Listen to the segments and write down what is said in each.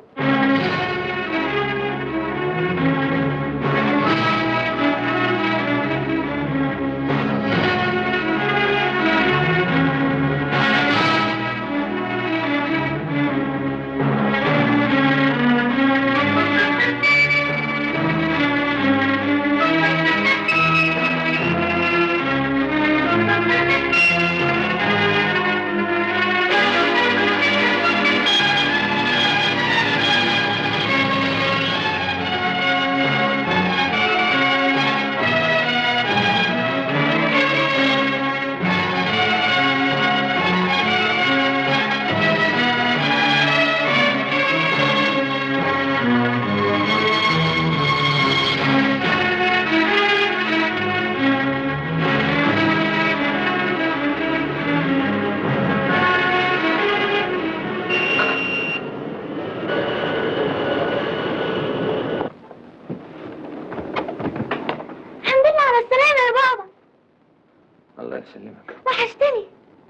الحمد لله على السلامة يا بابا الله يسلمك وحشتني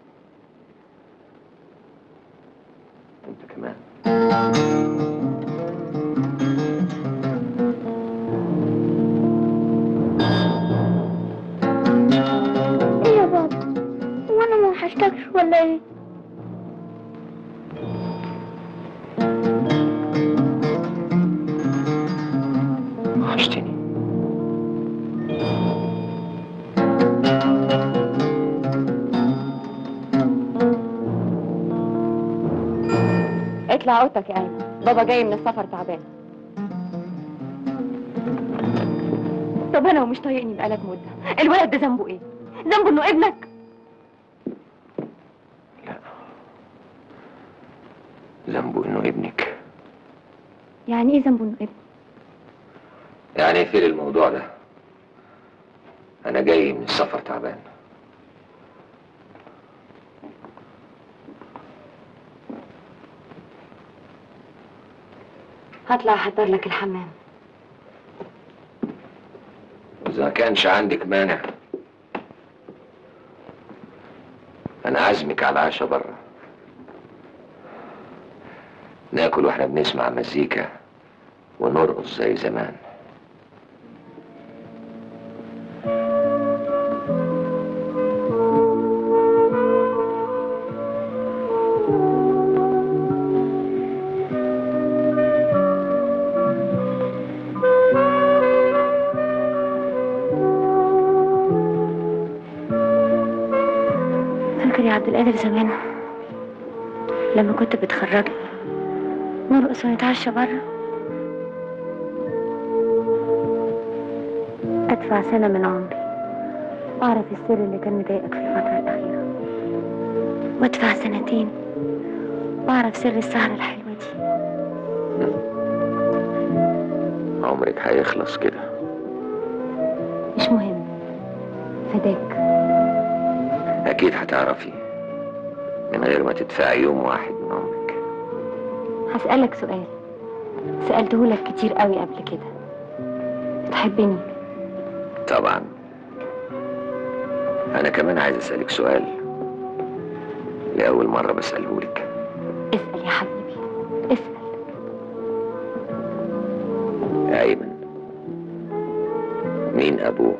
انت كمان ايه يا بابا هو انا ما وحشتكش ولا ايه وحشتني اطلع اوضتك يا ايمن بابا جاي من السفر تعبان طب انا ومش طايقني بقالك مده الولد ده ذنبه ايه ذنبه انه ابنك لا ذنبه انه ابنك يعني ايه ذنبه انه ابنك يعني اقفل الموضوع ده انا جاي من السفر تعبان هطلع احضر لك الحمام واذا ما كانش عندك مانع انا عازمك على العشاء بره ناكل واحنا بنسمع مزيكا ونرقص زي زمان فاكر يا عبد القادر زمان لما كنت بتخرجني نرقص ونتعشى بره ادفع سنة من عمري واعرف السر اللي كان مضايقك في الفترة الأخيرة وادفع سنتين واعرف سر السهرة الحلوة دي عمرك هيخلص كده مش مهم فداك اكيد هتعرفي من غير ما تدفعي يوم واحد من عمرك هسألك سؤال سألته لك كتير قوي قبل كده تحبني طبعا انا كمان عايز اسالك سؤال لاول مره بساله لك اسأل يا حبيبي اسأل يا ايمن مين ابوه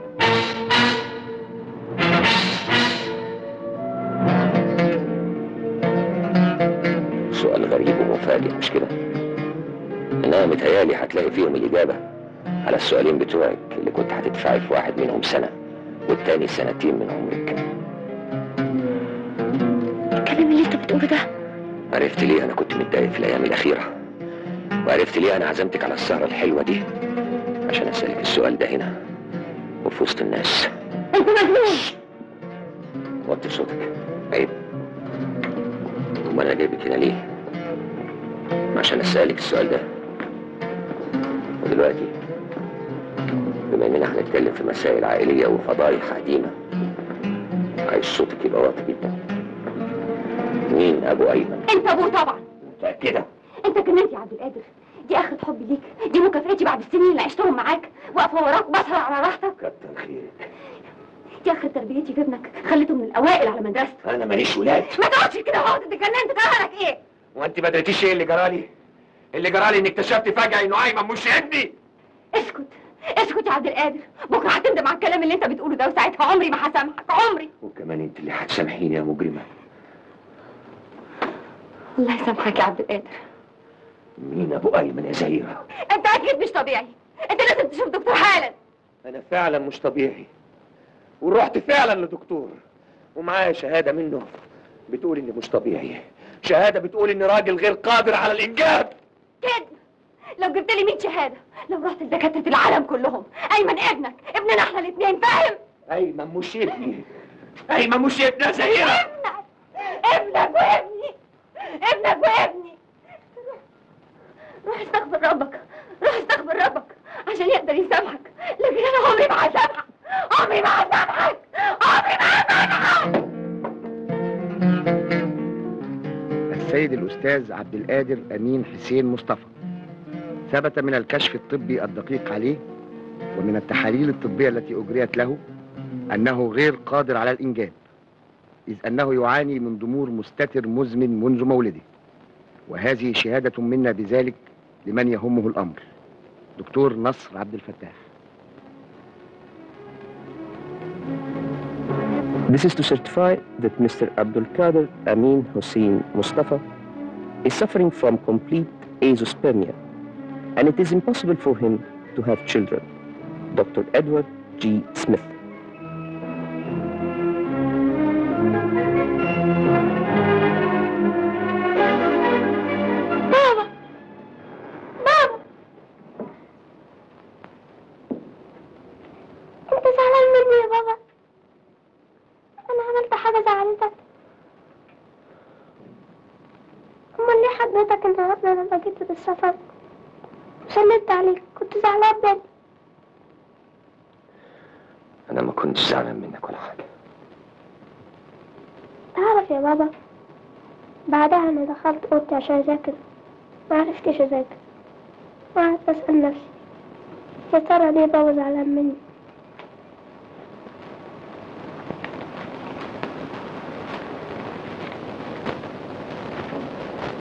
سؤال غريب ومفاجئ مش كده انما متهيالي هتلاقي فيهم الاجابه على السؤالين بتوعك اللي كنت هتدفعي في واحد منهم سنه والتاني سنتين من عمرك الكلام اللي انت بتقوله ده عرفت ليه انا كنت متضايق في الايام الاخيره وعرفت ليه انا عزمتك على السهره الحلوه دي عشان اسالك السؤال ده هنا وفي وسط الناس انت مجنون وطي صوتك عيب امال انا جايبك هنا ليه عشان اسالك السؤال ده ودلوقتي بما اننا هنتكلم في مسائل عائليه وفضايح قديمه عايز صوتك يبقى واطي جدا مين ابو ايمن انت ابوه طبعا متاكده انت كملت يا عبد القادر دي اخرة حبي ليك دي مكافئتي بعد السنين اللي عشتهم معاك واقفه وراك بسهر على راحتك كتر خيرك دي اخرة تربيتي في ابنك خليته من الاوائل على مدرسته انا ماليش ولاد ما تقعدش كده اهو انت اتجننت جرالك ايه وانت ما دريتيش ايه اللي جرالي اللي جرالي اني اكتشفت فجأة انه ايمن مش ابني اسكت اسكت يا عبد القادر بكره هتندم على الكلام اللي انت بتقوله ده وساعتها عمري ما هسامحك عمري وكمان انت اللي هتسامحيني يا مجرمة الله يسامحك يا عبد القادر مين ابو ايمن يا زهيرة انت اكيد مش طبيعي انت لازم تشوف دكتور حالا انا فعلا مش طبيعي ورحت فعلا لدكتور ومعايا شهادة منه بتقول اني مش طبيعي شهادة بتقول اني راجل غير قادر على الانجاب كده لو جبت لي 100 شهاده لو رحت لدكاتره العالم كلهم ايمن ابنك ابننا احنا الاثنين فاهم ايمن مش ابني ايمن مش ابني يا زهيرة ابنك ابنك وابني ابنك وابني روح- روح استغفر ربك روح استغفر ربك عشان يقدر يسامحك لكن انا عمري ما هسامحك عمري ما هسامحك عمري ما هسامحك السيد الأستاذ عبد القادر أمين حسين مصطفى ثبت من الكشف الطبي الدقيق عليه ومن التحاليل الطبية التي أجريت له أنه غير قادر على الإنجاب إذ أنه يعاني من ضمور مستتر مزمن منذ مولده وهذه شهادة منا بذلك لمن يهمه الأمر دكتور نصر عبد الفتاح This is to certify that Mr. Abdul Qadir Amin Hussein Mustafa is suffering from complete azoospermia and it is impossible for him to have children. Dr. Edward G. Smith. بابا بابا انت زعلان مني يا بابا انا عملت حاجه زعلتك امال ليه حضرتك النهارده لما جيت بالسفر وسلمت عليك كنت زعلان مني انا ما كنتش زعلان منك ولا حاجة تعرف يا بابا بعدها انا دخلت اوضتي عشان اذاكر ما عرفتش اذاكر وقعدت اسال نفسي يا ترى ليه بابا زعلان مني